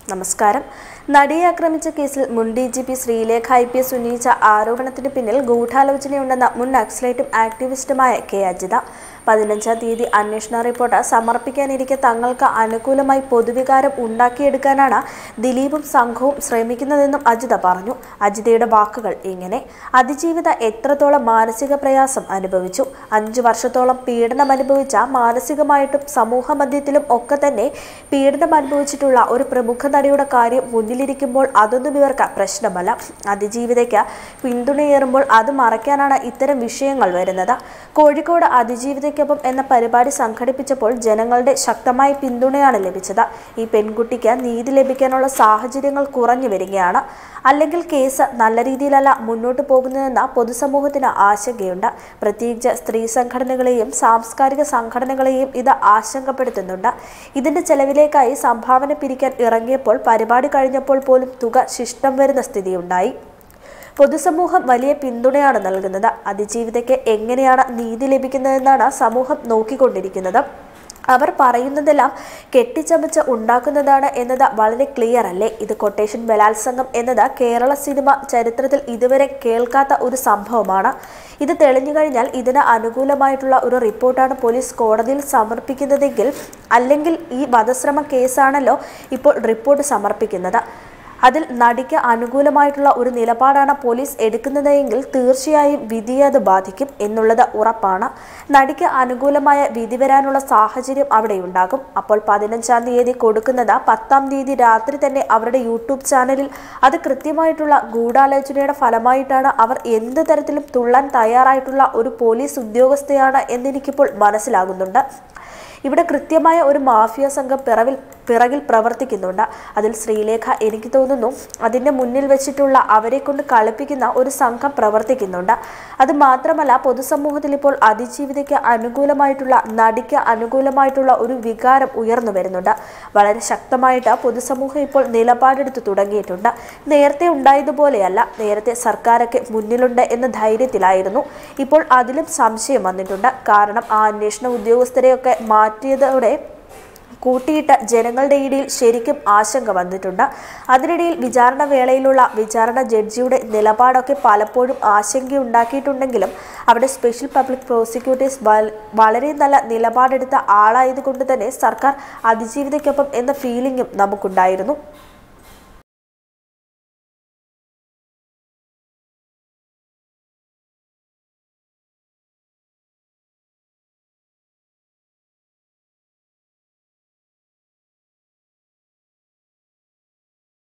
നമസ്കാരം നടിയെ ആക്രമിച്ച കേസിൽ മുൻ D G P Sreelekha I P S ഉന്നയിച്ച ആരോപണത്തിന് പിന്നിൽ ഗൂഢാലോചനയുണ്ടെന്ന മുൻ നക്സലൈറ്റും ആക്ടിവിസ്റ്റുമായ കെ അജിത പതിനഞ്ചാം തീയതി അന്വേഷണ റിപ്പോർട്ട് സമർപ്പിക്കാനിരിക്കെ തങ്ങൾക്ക് അനുകൂലമായി പൊതുവികാരം ഉണ്ടാക്കിയെടുക്കാനാണ് ദിലീപും സംഘവും ശ്രമിക്കുന്നതെന്നും അജിത പറഞ്ഞു അജിതയുടെ വാക്കുകൾ ഇങ്ങനെ അതിജീവിത എത്രത്തോളം മാനസിക പ്രയാസം അനുഭവിച്ചു അഞ്ചു വർഷത്തോളം പീഡനം അനുഭവിച്ച മാനസികമായിട്ടും സമൂഹ മധ്യത്തിലും ഒക്കെ തന്നെ പീഡനം അനുഭവിച്ചിട്ടുള്ള ഒരു പ്രമുഖ നടിയുടെ കാര്യം മുന്നിലിരിക്കുമ്പോൾ അതൊന്നും ഇവർക്ക് പ്രശ്നമല്ല അതിജീവിതയ്ക്ക് പിന്തുണയേറുമ്പോൾ അത് മറയ്ക്കാനാണ് ഇത്തരം വിഷയങ്ങൾ വരുന്നത് കോഴിക്കോട് അതിജീവിതയ്ക്കൊപ്പം എന്ന പരിപാടി സംഘടിപ്പിച്ചപ്പോൾ ജനങ്ങളുടെ ശക്തമായ പിന്തുണയാണ് ലഭിച്ചത് ഈ പെൺകുട്ടിക്ക് നീതി ലഭിക്കാനുള്ള സാഹചര്യങ്ങൾ കുറഞ്ഞു വരികയാണ് അല്ലെങ്കിൽ കേസ് നല്ല രീതിയിലല്ല മുന്നോട്ട് പോകുന്നതെന്ന പൊതുസമൂഹത്തിന് ആശങ്കയുണ്ട് പ്രത്യേകിച്ച് സ്ത്രീ സംഘടനകളെയും സാംസ്കാരിക സംഘടനകളെയും ഇത് ആശങ്കപ്പെടുത്തുന്നുണ്ട് ഇതിന്റെ ചെലവിലേക്കായി സംഭാവന പിരിക്കാൻ ഇറങ്ങിയപ്പോൾ പരിപാടി കഴിഞ്ഞപ്പോൾ പോലും തുക ശിഷ്ടം വരുന്ന സ്ഥിതിയുണ്ടായി പൊതുസമൂഹം വലിയ പിന്തുണയാണ് നൽകുന്നത് അതിജീവിതയ്ക്ക് എങ്ങനെയാണ് നീതി ലഭിക്കുന്നതെന്നാണ് സമൂഹം നോക്കിക്കൊണ്ടിരിക്കുന്നത് അവർ പറയുന്നതെല്ലാം കെട്ടിച്ചമച്ച് ഉണ്ടാക്കുന്നതാണ് എന്നത് വളരെ ക്ലിയർ അല്ലേ ഇത് കൊട്ടേഷൻ ബലാത്സംഗം എന്നത് കേരള സിനിമ ചരിത്രത്തിൽ ഇതുവരെ കേൾക്കാത്ത ഒരു സംഭവമാണ് ഇത് തെളിഞ്ഞു കഴിഞ്ഞാൽ ഇതിന് അനുകൂലമായിട്ടുള്ള ഒരു റിപ്പോർട്ടാണ് പോലീസ് കോടതിയിൽ സമർപ്പിക്കുന്നതെങ്കിൽ അല്ലെങ്കിൽ ഈ വധശ്രമ കേസാണല്ലോ ഇപ്പോൾ റിപ്പോർട്ട് സമർപ്പിക്കുന്നത് അതിൽ നടിക്ക് അനുകൂലമായിട്ടുള്ള ഒരു നിലപാടാണ് പോലീസ് എടുക്കുന്നതെങ്കിൽ തീർച്ചയായും വിധിയെ അത് ബാധിക്കും എന്നുള്ളത് ഉറപ്പാണ് നടിക്ക് അനുകൂലമായ വിധി വരാനുള്ള സാഹചര്യം അവിടെ ഉണ്ടാകും അപ്പോൾ പതിനഞ്ചാം തീയതി കൊടുക്കുന്നത് പത്താം തീയതി രാത്രി തന്നെ അവരുടെ യൂട്യൂബ് ചാനലിൽ അത് കൃത്യമായിട്ടുള്ള ഗൂഢാലോചനയുടെ ഫലമായിട്ടാണ് അവർ എന്ത് തരത്തിലും തുള്ളാൻ തയ്യാറായിട്ടുള്ള ഒരു പോലീസ് ഉദ്യോഗസ്ഥയാണ് എന്നെനിക്കിപ്പോൾ മനസ്സിലാകുന്നുണ്ട് ഇവിടെ കൃത്യമായ ഒരു മാഫിയ സംഘം പിറവിൽ പിറകിൽ പ്രവർത്തിക്കുന്നുണ്ട് അതിൽ ശ്രീലേഖ എനിക്ക് തോന്നുന്നു അതിൻ്റെ മുന്നിൽ വെച്ചിട്ടുള്ള അവരെ കൊണ്ട് കളിപ്പിക്കുന്ന ഒരു സംഘം പ്രവർത്തിക്കുന്നുണ്ട് അത് മാത്രമല്ല പൊതുസമൂഹത്തിൽ ഇപ്പോൾ അതിജീവിതയ്ക്ക് അനുകൂലമായിട്ടുള്ള നടിക്ക് അനുകൂലമായിട്ടുള്ള ഒരു വികാരം ഉയർന്നു വരുന്നുണ്ട് വളരെ ശക്തമായിട്ട് പൊതുസമൂഹം ഇപ്പോൾ നിലപാടെടുത്ത് തുടങ്ങിയിട്ടുണ്ട് നേരത്തെ ഉണ്ടായതുപോലെയല്ല നേരത്തെ സർക്കാരൊക്കെ മുന്നിലുണ്ട് എന്ന ധൈര്യത്തിലായിരുന്നു ഇപ്പോൾ അതിലും സംശയം വന്നിട്ടുണ്ട് കാരണം ആ അന്വേഷണ ഉദ്യോഗസ്ഥരെയൊക്കെ മാറ്റിയതോടെ കൂട്ടിയിട്ട ജനങ്ങളുടെ ഇടയിൽ ശരിക്കും ആശങ്ക വന്നിട്ടുണ്ട് അതിനിടയിൽ വിചാരണ വേളയിലുള്ള വിചാരണ ജഡ്ജിയുടെ നിലപാടൊക്കെ പലപ്പോഴും ആശങ്കയുണ്ടാക്കിയിട്ടുണ്ടെങ്കിലും അവിടെ സ്പെഷ്യൽ പബ്ലിക് പ്രോസിക്യൂട്ടേഴ്സ് വളരെ നല്ല നിലപാടെടുത്ത ആളായതുകൊണ്ട് തന്നെ സർക്കാർ അതിജീവിതയ്ക്കൊപ്പം എന്ന ഫീലിംഗും നമുക്കുണ്ടായിരുന്നു